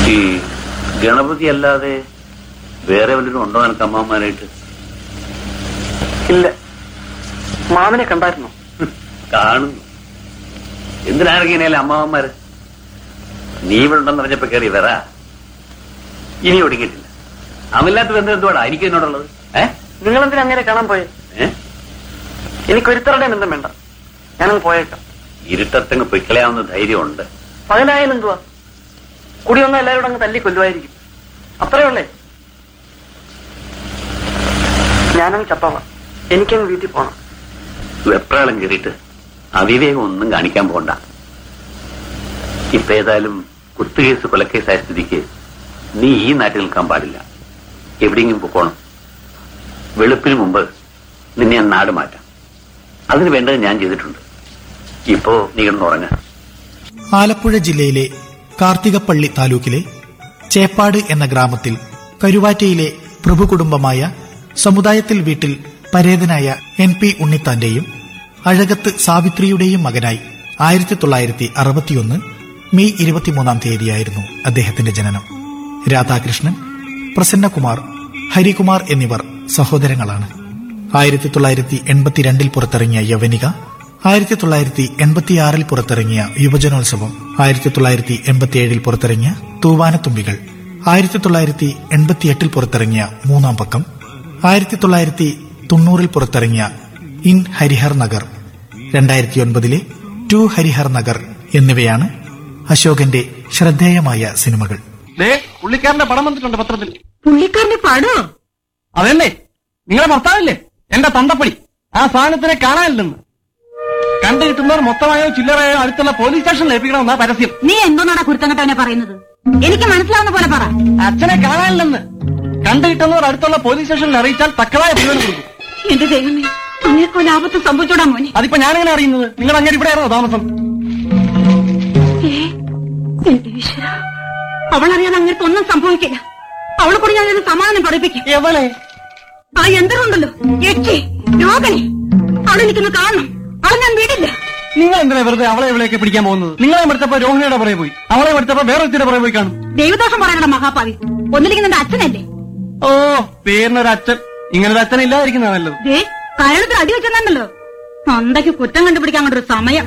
ഈ ഗണപതി അല്ലാതെ വേറെ വല്ലതും ഉണ്ടോ നിനക്ക് അമ്മമാരായിട്ട് ഇല്ല മാമനെ കണ്ടായിരുന്നോ കാണുന്നു എന്തിനാണെങ്കിലേ അമ്മാവന്മാര് നീ ഇവിടെ ഉണ്ടെന്ന് പറഞ്ഞപ്പോ കയറി വരാ ഇനി ഒടുങ്ങിയിട്ടില്ല അവനില്ലാത്ത ബന്ധം എന്തുവാടാ എനിക്ക് എന്നോടുള്ളത് ഏ നിങ്ങൾ എന്തിനാ അങ്ങനെ കാണാൻ പോയെ ഏ? എനിക്ക് ഒരുത്തരുടെ ബന്ധം വേണ്ട ഞാനങ്ങ് പോയേക്കാം ഇരുട്ടത്തങ്ങ് പൊയ്ക്കളയാവുന്ന ധൈര്യമുണ്ട് പകലായാലും എന്തുവാ കൂടി വന്ന എല്ലാവരും അങ്ങ് തല്ലി കൊല്ലുമായിരിക്കും അത്രേ ഉള്ളേ ഞാനങ്ങ് ചത്തോളാം എനിക്കങ്ങ് വീട്ടിൽ പോണം വെപ്രാളം കയറിയിട്ട് അവിവേകം ഒന്നും കാണിക്കാൻ പോണ്ട ഇപ്പൊ ഏതായാലും കുത്തുകേസ് കൊലക്കേസായ സ്ഥിതിക്ക് നീ ഈ നാട്ടിൽ നിൽക്കാൻ പാടില്ല എവിടെയെങ്കിലും പോകണം വെളുപ്പിന് മുമ്പ് നിന്നെ ഞാൻ നാട് മാറ്റാം അതിന് വേണ്ടത് ഞാൻ ചെയ്തിട്ടുണ്ട് ഇപ്പോ നീ കിടന്നുറങ്ങ ആലപ്പുഴ ജില്ലയിലെ കാർത്തികപ്പള്ളി താലൂക്കിലെ ചേപ്പാട് എന്ന ഗ്രാമത്തിൽ കരുവാറ്റയിലെ പ്രഭുകുടുംബമായ സമുദായത്തിൽ വീട്ടിൽ പരേതനായ എൻ പി ഉണ്ണിത്താന്റെയും അഴകത്ത് സാവിത്രിയുടെയും മകനായി ആയിരത്തി തൊള്ളായിരത്തി അറുപത്തിയൊന്ന് മെയ് ഇരുപത്തിമൂന്നാം തീയതിയായിരുന്നു അദ്ദേഹത്തിന്റെ ജനനം രാധാകൃഷ്ണൻ പ്രസന്നകുമാർ ഹരികുമാർ എന്നിവർ സഹോദരങ്ങളാണ് ആയിരത്തി തൊള്ളായിരത്തി എൺപത്തിരണ്ടിൽ പുറത്തിറങ്ങിയ യവനിക ആയിരത്തി തൊള്ളായിരത്തി എൺപത്തിയാറിൽ പുറത്തിറങ്ങിയ യുവജനോത്സവം ആയിരത്തി തൊള്ളായിരത്തി എൺപത്തിയേഴിൽ പുറത്തിറങ്ങിയ തൂവാനത്തുമ്പികൾ ആയിരത്തി തൊള്ളായിരത്തി എൺപത്തിയെട്ടിൽ പുറത്തിറങ്ങിയ മൂന്നാം പക്കം ആയിരത്തി തൊള്ളായിരത്തി തൊണ്ണൂറിൽ പുറത്തിറങ്ങിയ ഇൻ ഹരിഹർ നഗർ രണ്ടായിരത്തി ഒൻപതിലെ ടു ഹരിഹർ നഗർ എന്നിവയാണ് അശോകന്റെ ശ്രദ്ധേയമായ സിനിമകൾ ദേ പുള്ളിക്കാരന്റെ പടം വന്നിട്ടുണ്ട് പത്രത്തിൽ പുള്ളിക്കാരന്റെ പടോ അതല്ലേ നിങ്ങളെ ഭർത്താവില്ലേ എന്റെ തന്തപ്പടി ആ സാധനത്തിനെ കാണാനില്ലെന്ന് കണ്ടു കിട്ടുന്നവർ മൊത്തമായോ ചില്ലറയോ അടുത്തുള്ള പോലീസ് സ്റ്റേഷനിൽ ഏൽപ്പിക്കണമെന്നാ പരസ്യം നീ എന്തോന്നാടാ കുരുത്തങ്കട്ടവനെ പറയുന്നത് എനിക്ക് മനസ്സിലാവുന്ന പോലെ പറ അച്ഛനെ കാണാനില്ലെന്ന് കണ്ടു കിട്ടുന്നവർ അടുത്തുള്ള പോലീസ് സ്റ്റേഷനിൽ അറിയിച്ചാൽ തക്കതായ ജീവൻ കൊടുക്കും എന്റെ ദൈവമേ അങ്ങേക്കോ ലാഭത്ത് സംഭവിച്ചോടാ മോനെ അതിപ്പോ ഞാനെങ്ങനെ അറിയുന്നത് നിങ്ങൾ അങ്ങനെ ഇവിടെ ആയിരുന്നോ താമസം ഏ, എന്റെ ഈശ്വര അവളറിയാതെ അങ്ങനത്തെ ഒന്നും സംഭവിക്കില്ല അവളെ കൂടി ഞാനൊരു സമാധാനം പഠിപ്പിക്കും എവളെ ആ യന്ത്രമുണ്ടല്ലോ യക്ഷി രോഗനെ അവളെ എനിക്കൊന്ന് കാണണം അവളെ ഞാൻ വിടില്ല നിങ്ങൾ എന്തിനാ വെറുതെ അവളെ എവിടെയൊക്കെ പിടിക്കാൻ പോകുന്നത് നിങ്ങളെ എടുത്തപ്പോ രോഹിണിയുടെ പുറകെ പോയി അവളെ എടുത്തപ്പോ വേറെ വ്യക്തിയുടെ പുറകെ പോയി കാണും ദൈവദോഷം പറയണ മഹാപാവി ഒന്നില്ലെങ്കിൽ നിന്റെ അച്ഛനല്ലേ ഓ പേരിനൊരു അച്ഛൻ ഇങ്ങനൊരു അച്ഛൻ ഇല്ലാതിരിക്കുന്ന നല്ലത് ദേ കയളത്തിൽ അടി വെച്ചെന്നുണ്ടല്ലോ സ്വന്തക്ക് കുറ്റം കണ്ടുപിടിക്കാൻ കൊണ്ടൊരു സമയം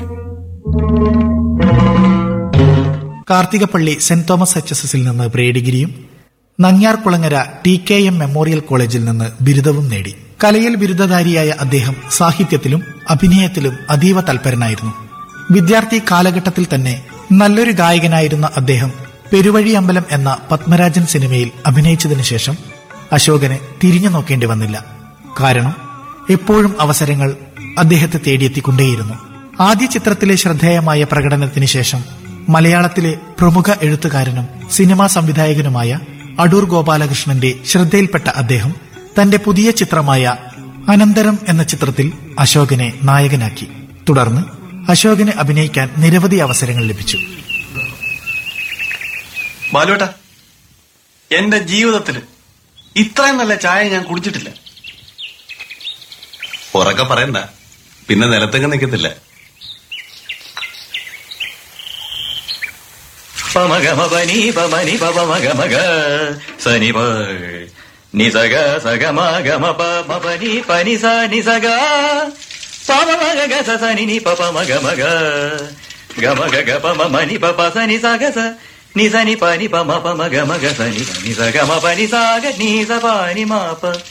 Karthikappally Saint Thomas H S എസിൽ നിന്ന് പ്രീ ഡിഗ്രിയും Nangiarkulangara T K M memorial കോളേജിൽ നിന്ന് ബിരുദവും നേടി കലയിൽ ബിരുദധാരിയായ അദ്ദേഹം സാഹിത്യത്തിലും അഭിനയത്തിലും അതീവ തൽപരനായിരുന്നു വിദ്യാർത്ഥി കാലഘട്ടത്തിൽ തന്നെ നല്ലൊരു ഗായകനായിരുന്ന അദ്ദേഹം പെരുവഴി അമ്പലം എന്ന പത്മരാജൻ സിനിമയിൽ അഭിനയിച്ചതിനു ശേഷം അശോകന് തിരിഞ്ഞു നോക്കേണ്ടി വന്നില്ല കാരണം എപ്പോഴും അവസരങ്ങൾ അദ്ദേഹത്തെ തേടിയെത്തിക്കൊണ്ടേയിരുന്നു ആദ്യ ചിത്രത്തിലെ ശ്രദ്ധേയമായ പ്രകടനത്തിന് ശേഷം മലയാളത്തിലെ പ്രമുഖ എഴുത്തുകാരനും സിനിമാ സംവിധായകനുമായ അടൂർ ഗോപാലകൃഷ്ണന്റെ ശ്രദ്ധയിൽപ്പെട്ട അദ്ദേഹം തന്റെ പുതിയ ചിത്രമായ അനന്തരം എന്ന ചിത്രത്തിൽ അശോകനെ നായകനാക്കി തുടർന്ന് അശോകന് അഭിനയിക്കാൻ നിരവധി അവസരങ്ങൾ ലഭിച്ചു ബാലുവേട്ട എന്റെ ജീവിതത്തിൽ ഇത്രയും നല്ല ചായ ഞാൻ കുടിച്ചിട്ടില്ല ഉറക്കെ പറയണ്ട പിന്നെ നിലത്തെങ്ങ് നിൽക്കത്തില്ല പമഗമപനി പമനി പമഗമഗ സനി പ നിസഗ സഗമഗമ പമപനി പനി സ നിസഗ പമഗ സ സനി നി പമഗമഗ ഗമഗ ഗ പമ മനി പ സനി സഗ സ നി സനി പനി പമ പമഗമഗ സനി നി സഗമ പനി സാഗ നി സ പനി മാപ